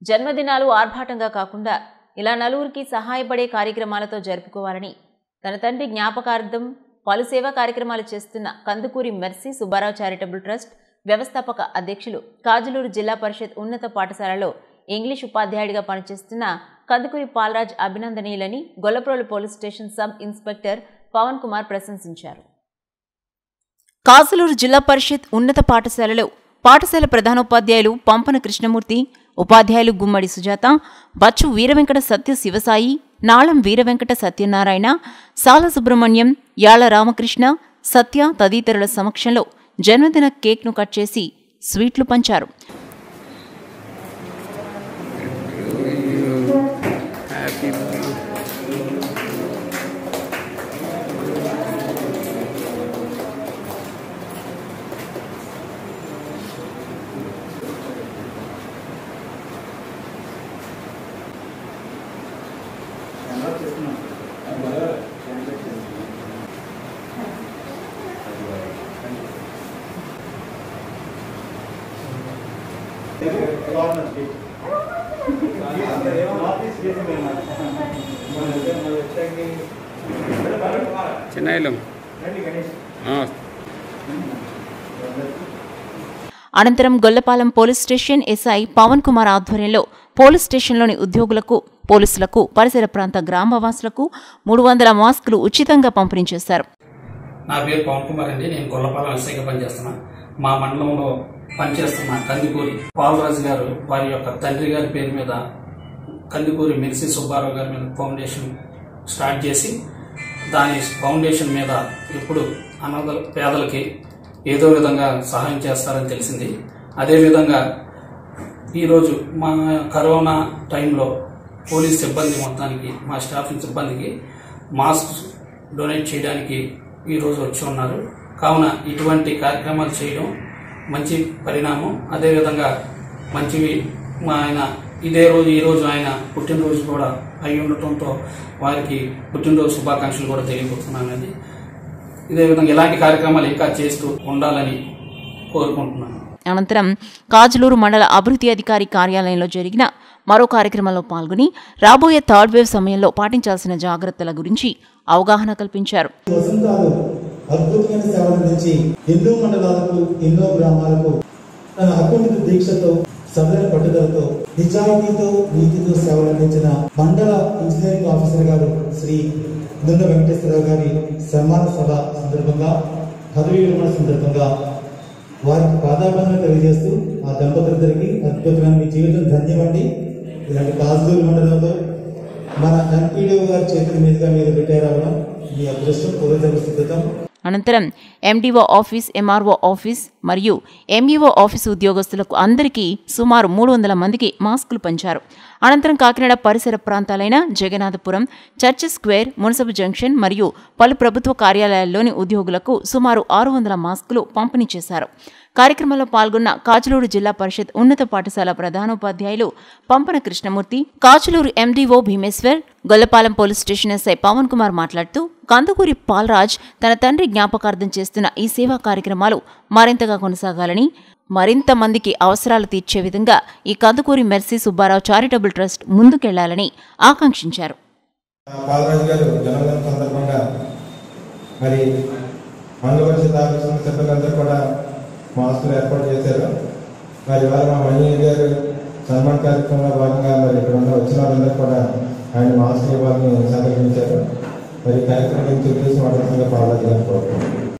జన్మదినాలు ఆర్భాటంగా కాకుండా ఇలా నలుగురికి సహాయపడే కార్యక్రమాలతో జరుపుకోవాలని తన తండ్రి జ్ఞాపకార్థం పలు సేవా కార్యక్రమాలు చేస్తున్న Kandukuri Mercy Subbarao charitable trust వ్యవస్థాపక అధ్యక్షులు కాజులూరు జిల్లా పరిషత్ ఉన్నత పాఠశాలలో ఇంగ్లీష్ ఉపాధ్యాయుడిగా పనిచేస్తున్న కందుకూరి పాలరాజ్ అభినందనీయులని Gollaprolu police station sub inspector Pavan Kumar ప్రశంసించారు కాసులూరు జిల్లా పరిషత్ ఉన్నత పాఠశాలలో పాఠశాల ప్రధానోపాధ్యాయులు పంపన కృష్ణమూర్తి ఉపాధ్యాయులు గుమ్మడి సుజాత బచ్చు వీరవెంకట సత్య శివసాయి నాళం వీరవెంకట సత్యనారాయణ సాల సుబ్రహ్మణ్యం యాళ్ల రామకృష్ణ సత్య తదితరుల సమక్షంలో జన్మదిన కేక్ను కట్ చేసి స్వీట్లు పంచారు చిన్న అనంతరం Gollapalem police station SI Pavan Kumar ఆధ్వర్యంలో పోలీస్ స్టేషన్లోని ఉద్యోగులకు పోలీసులకు పరిసర ప్రాంత గ్రామవాసులకు మూడు వందల మాస్కులు ఉచితంగా పంపిణీ చేశారు నా పేరు పవన్ కుమార్ అండి నేను గొల్లపాలెం ఎస్ఐగా పనిచేస్తున్నా మా మండలంలో పనిచేస్తున్న కందికూరి పాలరాజు గారు వారి యొక్క తండ్రి గారి పేరు మీద కందికూరి మెరిసి సుబ్బారావు గారి మీద ఫౌండేషన్ స్టార్ట్ చేసి దాని ఫౌండేషన్ మీద ఎప్పుడు అనాథ పేదలకి ఏదో విధంగా సహాయం చేస్తారని తెలిసింది అదేవిధంగా ఈరోజు మా కరోనా టైంలో పోలీస్ సిబ్బంది మొత్తానికి మా స్టాఫ్ సిబ్బందికి మాస్క్ డొనేట్ చేయడానికి ఈరోజు వచ్చి ఉన్నారు కావున ఇటువంటి కార్యక్రమాలు చేయడం మంచి పరిణామం అదేవిధంగా మంచివి మా ఆయన ఇదే రోజు ఈ రోజు ఆయన పుట్టినరోజు కూడా అయి ఉండటంతో వారికి పుట్టినరోజు శుభాకాంక్షలు కూడా తెలియబోతున్నానండి ఇదే విధంగా ఇలాంటి కార్యక్రమాలు ఇంకా చేస్తూ ఉండాలని కోరుకుంటున్నాను అనంతరం కాజులూరు మండల అభివృద్ధి అధికారి కార్యాలయంలో జరిగిన మరో కార్యక్రమంలో పాల్గొని రాబోయే థర్డ్ వేవ్ సమయంలో పాటించాల్సిన జాగ్రత్తల గురించి అవగాహన కల్పించారు వసంతాలు అద్భుతమైన సేవలు అందించి ఎన్నో మండలాలకు ఎన్నో గ్రామాలకు తన అకుంఠిత దీక్షతో సదన పట్టుదలతో నిజాయితీతో నీతితో సేవలు అందించిన మండల ఇంజనీరింగ్ ఆఫీసర్ గారు శ్రీ దున్న వెంకటేశ్వరరావు గారి సన్మాన సభ సందర్భంగా పదవి విరమణ సందర్భంగా వారికి పాదాబంధన తెలియజేస్తూ ఆ దంపతులిద్దరికి అద్భుతమైన మీ జీవితం ధన్యమండి ఇలాంటి కాజూరు మండలంలో మన ఎంపీడీఓ గారి చేతుల మీదుగా మీరు రిటైర్ అవ్వడం మీ అదృష్టం పూర్వజన్మ సిద్ధతం అనంతరం ఎండీఓ ఆఫీస్ ఎంఆర్ఓ ఆఫీస్ మరియు ఎంఈఓ ఆఫీసు ఉద్యోగస్తులకు అందరికీ సుమారు మూడు వందల మందికి మాస్కులు పంచారు అనంతరం కాకినాడ పరిసర ప్రాంతాలైన Jagannathapuram church square municipal junction మరియు పలు ప్రభుత్వ కార్యాలయాల్లోని ఉద్యోగులకు సుమారు ఆరు వందల మాస్కులు పంపిణీ చేశారు కార్యక్రమంలో పాల్గొన్న కాచులూరు జిల్లా పరిషత్ ఉన్నత పాఠశాల ప్రధానోపాధ్యాయులు Pampana Krishnamurthy Kachuluru MDO Bhimeshwar Gollapalem police station SI Pavan Kumar మాట్లాడుతూ కందుకూరి పాల్రాజ్ తన తండ్రి జ్ఞాపకార్థం చేస్తున్న ఈ సేవా కార్యక్రమాలు మరింతగా కొనసాగాలని మరింత మందికి అవసరాలు తీర్చే విధంగా ఈ Kandukuri Mercy Subbarao charitable trust ముందుకెళ్లాలని ఆకాంక్షించారు పాలరాజు గారు జన్మదిన సందర్భంగా మరి మండల పరిషత్ ఆఫీసుల సిబ్బంది కూడా మాస్కులు ఏర్పాటు చేశారు మరి వారు మా మణి గారు సన్మాన కార్యక్రమంలో భాగంగా మరి ఇక్కడ ఉన్న వచ్చిన వారందరూ కూడా ఆయన మాస్క్ ఇవ్వాలని సంకల్పించారు మరి ఈ కార్యక్రమం గురించి ఉద్దేశం మాట్లాడుతుందిగా పాలరాజు గారు కోరుకుంటున్నాను